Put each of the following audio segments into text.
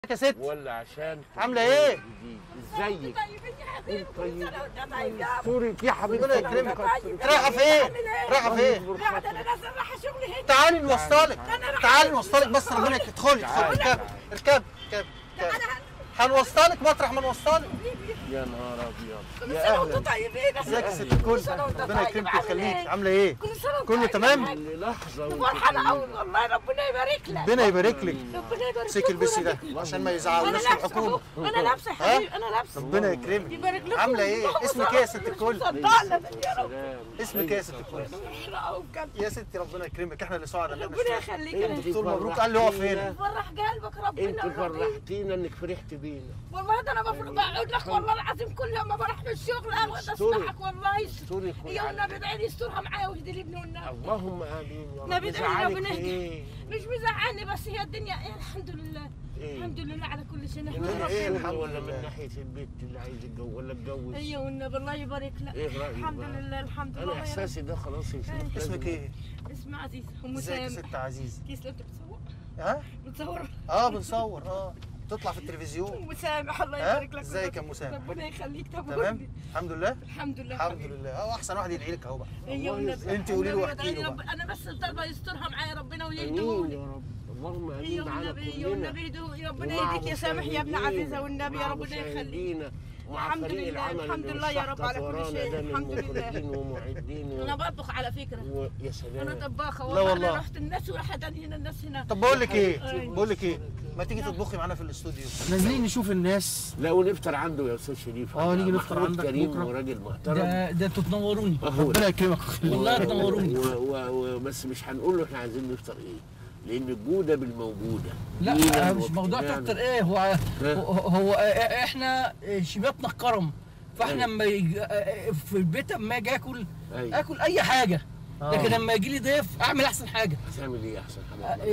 يا ست ولا عشان عاملة إيه؟ جديد. ازيك طيب طيب. طيب دورك يا حبيبتي ربنا يكرمك رايحة فين؟ رايحة فين؟ بعد انا نازل رايحه شغلي هنا تعالي نوصلك تعالي نوصلك بس ربنا يك- ادخلي ادخلي اركبي اركبي اركبي اركبي. هنوصلك مطرح ما نوصلك يا نهار ابيض كل يا سنه اهلا وانتم طيبين ازيك يا ست الكل سنة وأنت ربنا طيب. يكرمك عامل ويخليك إيه؟ عاملة ايه؟ كل سنه وأنت كله طيب. تمام؟ كل لحظه وانت فرحانه طيبة. قوي والله ربنا يبارك لك ربنا يبارك لك ربنا يبارك امسكي لك البسي ده وربنا- عشان ما انا يزعلوناش في لابسه الحكومة أهو. انا لابسه يا ها؟ حبيبي انا لابسه ربنا يكرمك يبارك لكم عاملة ايه؟ اللهم اسمك صل ايه يا على ست النبي. الكل؟ صدقنا يا رب سلام. اسمك ايه يا ست الكل؟ فرحانه قوي بجد يا ستي ربنا يكرمك احنا اللي سعداء ان احنا ربنا نشتغل. يخليك انت انا الدكتور مبروك قال لي اقف هنا فرح قلبك انت ربنا الرحيم. فرحتينا انك فرحت بينا والله ده انا بفرق بقعد لك والله العظيم كل يوم ما بروح من الشغل اقعد استوري. اسمعك والله استوري كل يا عام. النبي ادعي لي استرها معايا واهدي لي ابني والنبي اللهم امين يا رب نبي ادعي لي زعلك ربنا في يهديك. ايه؟ مش مزعلني بس هي الدنيا إيه الحمد لله ايه؟ الحمد لله على كل شيء من نحمد الدنيا ناحية إيه ربنا الحمد ولا من لله. ناحية البيت اللي عايز يتجوز ولا اتجوز؟ ايوه والنبي الله يبارك لك ايه رأيك الحمد بقى؟ لله الحمد انا لله يا رب. احساسي ده خلاص يا شيخ اسمك ايه؟ اسمي عزيزة ام ازيك يا سامح ست عزيز كيس لو انت بتصور ها؟ بتصور اه بنصور اه تطلع في التلفزيون ام سامح الله ها؟ يبارك لك ازيك يا أم سامح؟ ربنا يخليك تمام؟ تمام الحمد لله الحمد لله الحمد حبيبي. لله اه احسن واحد يدعي لك اهو بقى ايوه والنبي انت قولي له والنبي واحكي له ادعي لي بقى. رب- انا بس طالبه يسترها معايا ربنا امين ويهديهولي يا رب اللهم امين ايوه على والنبي ايوه كلنا والنبي يهديه- ربنا ومع يهديك يا سامح يا ابن مشاهدينا، عزيزه والنبي يا ومع ربنا يخليك مشاهدينا ومع الحمد فريق لله، العمل الحمد اللي لله يا رب مشحطط على كل ورانا شيء، ده من الحمد لله. مخرجين ومعدين و... انا بطبخ على فكره و... يا انا سلام طباخه لا والله والله. انا رحت الناس وراحت هنا الناس هنا طب بقول لك ايه؟ أيوة. بقول لك ايه؟ ما تيجي تطبخي معانا في الاستوديو نازلين نشوف الناس لا ونفطر عنده يا استاذ شريف اه، نيجي نفطر محمود عندك كريم بكرة. وراجل محترم ده ده انتوا تنوروني أهو. ربنا يكرمك والله تنوروني و... و... و... بس مش هنقول له احنا عايزين نفطر ايه لان الجوده بالموجوده لا لينا مش موضوع واجتماعنا. تفطر ايه هو ها؟ هو, هو احنا شبابنا الكرم فاحنا أيوة. لما يجي- في البيت اما اجي اكل أيوة. اكل اي حاجه آه. لكن لما يجي لي ضيف اعمل احسن حاجه هتعمل ايه احسن آه، حمام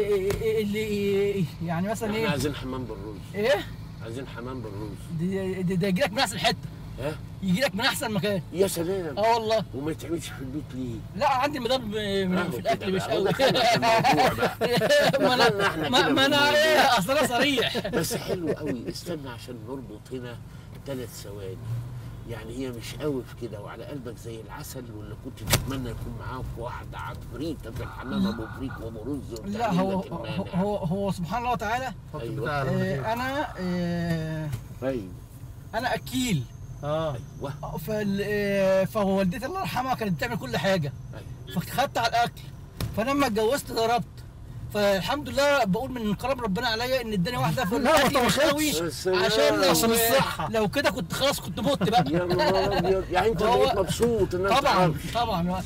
اللي يعني مثلا احنا ايه عايزين حمام بالرز ايه عايزين حمام بالرز ده- ده ده يجي لك من احسن حته ها يجي لك من احسن مكان يا سلام اه والله وما يتعملش في البيت ليه؟ لا عندي مدام من أهو في كده الاكل مش بقى. قوي ودخلنا في الموضوع بقى. ما دخلنا احنا انا ما, كده ما في انا الموضوع. ايه اصل انا صريح بس حلو قوي استنى عشان نربط هنا ثلاث ثواني يعني هي مش قوي في كده وعلى قلبك زي العسل ولا كنت تتمنى يكون معاك واحده عفريته في الحمام ابو فريك وابو رز لا وتعمل هو لك هو المانع. هو, هو سبحان الله وتعالى ايوه آه، انا آه، ايوه انا اكيل اه ايوه فال- آه، فوالدتي الله يرحمها كانت بتعمل كل حاجه ايوه فخدت على الاكل فلما اتجوزت ضربت فالحمد لله بقول من كرم ربنا عليا ان اداني واحده في لا، ما الاكل مش طبختش. قوي يا سلام. عشان لو عشان الصحة. لو كده كنت خلاص كنت مت بقى يا نهار ابيض يعني انت هو- بقيت مبسوط ان انت طبعا عارف. طبعا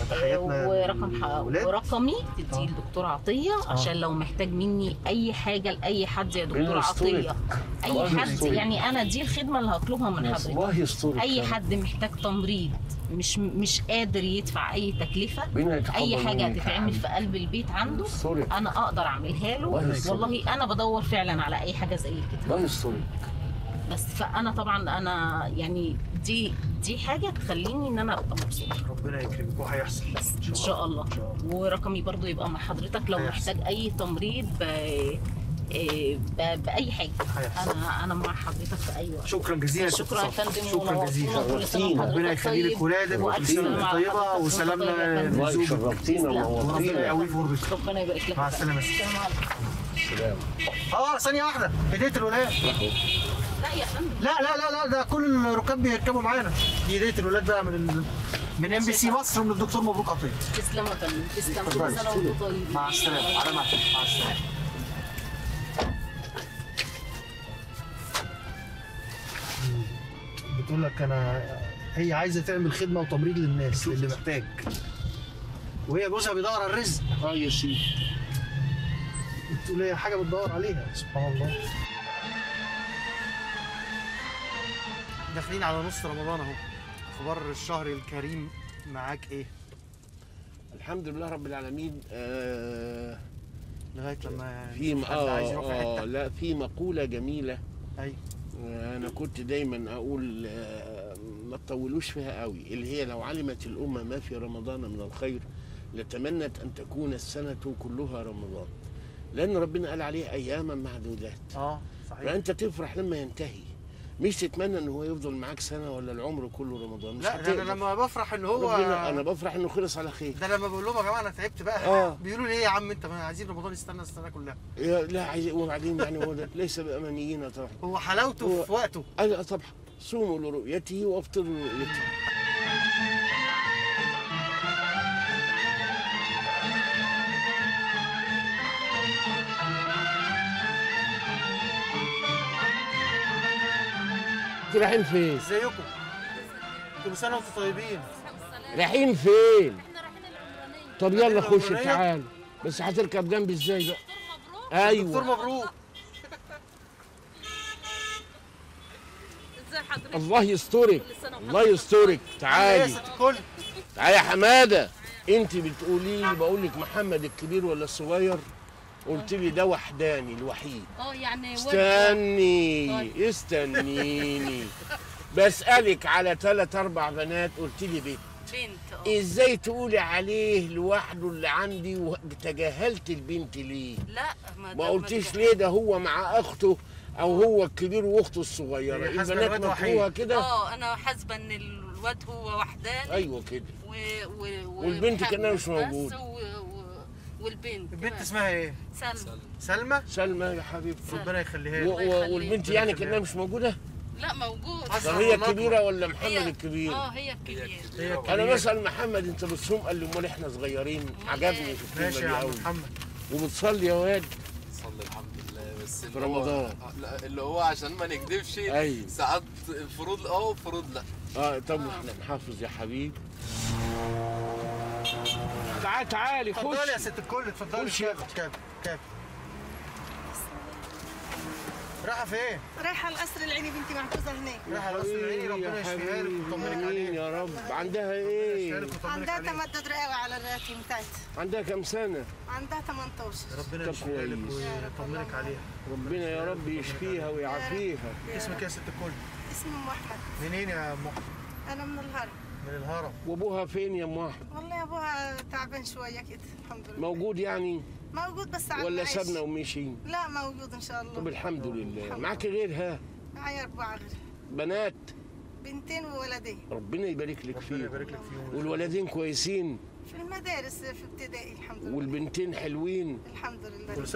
ورقم ح- ولاد؟ ورقمي تديه لدكتور عطيه عشان لو محتاج مني اي حاجه لاي حد يا دكتور الله عطيه يسترك. اي الله حد يسترك. يعني انا دي الخدمه اللي هطلبها من حضرتك الله يسترك اي حد محتاج تمريض مش مش قادر يدفع اي تكلفه ربنا يتقبل اي حاجه منك يا هتتعمل حبيبي. في قلب البيت عنده يسترك. انا اقدر اعملها له الله يسترك. والله انا بدور فعلا على اي حاجه زي كده الله يسترك بس فانا طبعا انا يعني دي دي حاجه تخليني ان انا ابقى مبسوطه ربنا يكرمك وهيحصل بس ان شاء الله ورقمي برضو يبقى مع حضرتك لو هيحصل. محتاج اي تمريض ب... إيه، ب... باي حاجه هيحصل. انا انا مع حضرتك في اي وقت شكرا جزيلا يا ست شكرا يا صفا. فندم شكرا جزيلا ونورتونا كل سنة وحضرتك ربنا يخلي لك طيب. ولادك وألف وكل سلامة سنه على طيبه حضرتك وسلامنا وطيب يا فندم. والله لزوجك شرفتينا لا. وربنا ونورتينا يقويه في غربتك ربنا يبارك لك مع يا فندم. السلامة. السلام عليكم السلام اه ثانيه واحده هديه الولاد لا يا فندم لا لا لا لا ده كل الركاب بيركبوا معانا دي هديه الولاد بقى من ال... من ام بي سي مصر ومن الدكتور مبروك عطيه تسلم يا فندم تسلم اتفضلي. كل سنه وانتم طيبين مع السلامه على معك مع السلامه بتقول لك انا هي عايزه تعمل خدمه وتمريض للناس اللي محتاج وهي جوزها بيدور على الرزق اه يا سيدي بتقول هي حاجه بتدور عليها سبحان الله داخلين على نص رمضان اهو اخبار الشهر الكريم معاك ايه الحمد لله رب العالمين آه لغايه لما في نشوف حد آه, عايز يروح في آه حته لا في مقولة جميلة ايوه آه أنا كنت دايما أقول آه ما تطولوش فيها قوي اللي هي لو علمت الأمة ما في رمضان من الخير لتمنت أن تكون السنة كلها رمضان لأن ربنا قال عليه أياما معدودات اه صحيح فانت تفرح لما ينتهي مش تتمنى ان هو يفضل معاك سنه ولا العمر كله رمضان مش لا ده هتقدر. انا لما بفرح ان هو ربنا انا بفرح انه خلص على خير ده لما بقول لهم يا جماعه انا تعبت بقى آه. بيقولوا لي ايه يا عم انت ما عايزين رمضان يستنى السنه كلها يا- لا عايز وبعدين يعني هو ده ليس بامانيين طبعا هو حلاوته هو- في وقته انا طبعا صوموا لرؤيته وافطروا لرؤيته انتوا رايحين فين؟ ازيكم كل سنه وانتم طيبين رايحين فين؟ احنا رايحين العمرانيه طب يلا خش العمرانية؟ تعال بس هتركب جنبي ازاي بقى؟ دكتور ايوه مبروك ازاي حضرتك الله يسترك كل سنه الله يسترك ايه يا تعالي ست الكل تعالي يا حماده انت بتقولي لي بقول لك محمد الكبير ولا الصغير قلت لي ده وحداني الوحيد اه يعني ولد- استني استنيني بسألك على ثلاث أربع بنات قلت لي بنت بنت اه ازاي تقولي عليه لوحده اللي عندي وتجاهلت البنت ليه لا ما, ما ده- قلتيش ليه ده هو مع اخته او هو الكبير واخته الصغيره هي حاسبة البنات الواد مكروهه وحيد. كده اه انا حاسبه ان الواد هو وحداني ايوه كده و... و... و... والبنت كأنها مش بس موجود. و... و... والبنت البنت بس. اسمها ايه سلمى سلمى سلمى يا حبيبتي ربنا يخليها و- لك و- يخليك. والبنت يعني كانها مش موجوده لا موجود حسن طب هي الله الكبيره ولا محمد هي- الكبير اه هي الكبيره هي انا الكبيرة. بسال محمد انت بتصوم قال لي امال احنا صغيرين عجبني في ماشي الكلمه يا دي عم قوي محمد وبتصلي يا واد صلي الحمد لله بس اللي في هو- رمضان. لا اللي هو عشان ما نكدبش أيوة. ساعات الفروض اه وفروض لا اه طب احنا نحافظ يا حبيب تعال تعالي اتفضلي يا خش ست الكل اتفضلي خش يا كاب كاب كاب رايحه فين؟ رايحة القصر العيني بنتي محجوزة هناك رايحه راس العين ربنا يشفيها لك ويطمنك آمين عليها يا رب عندها يشفيها ايه لك ويطمنك عندها عليها تمدد رئوي على الرئتين بتاعتها عندها كم سنه عندها 18 ربنا طب يشفيها لك كويس. ويطمنك عليها ربنا يا رب يشفيها ويعافيها اسمك يا ست الكل اسمه ام احمد منين يا ام أحمد؟ انا من الهرم من الهرم وابوها فين يا ام احمد والله ابوها تعبان شوية كده الحمد لله موجود يعني موجود بس على ولا المعيش. سابنا ومشي لا موجود ان شاء طب الله الحمد لله معاك غيرها معايا اربعة غير بنات بنتين وولدين ربنا يبارك لك ربنا فيهم يبارك لك فيهم والولدين كويسين في المدارس في ابتدائي الحمد لله والبنتين حلوين الحمد لله كل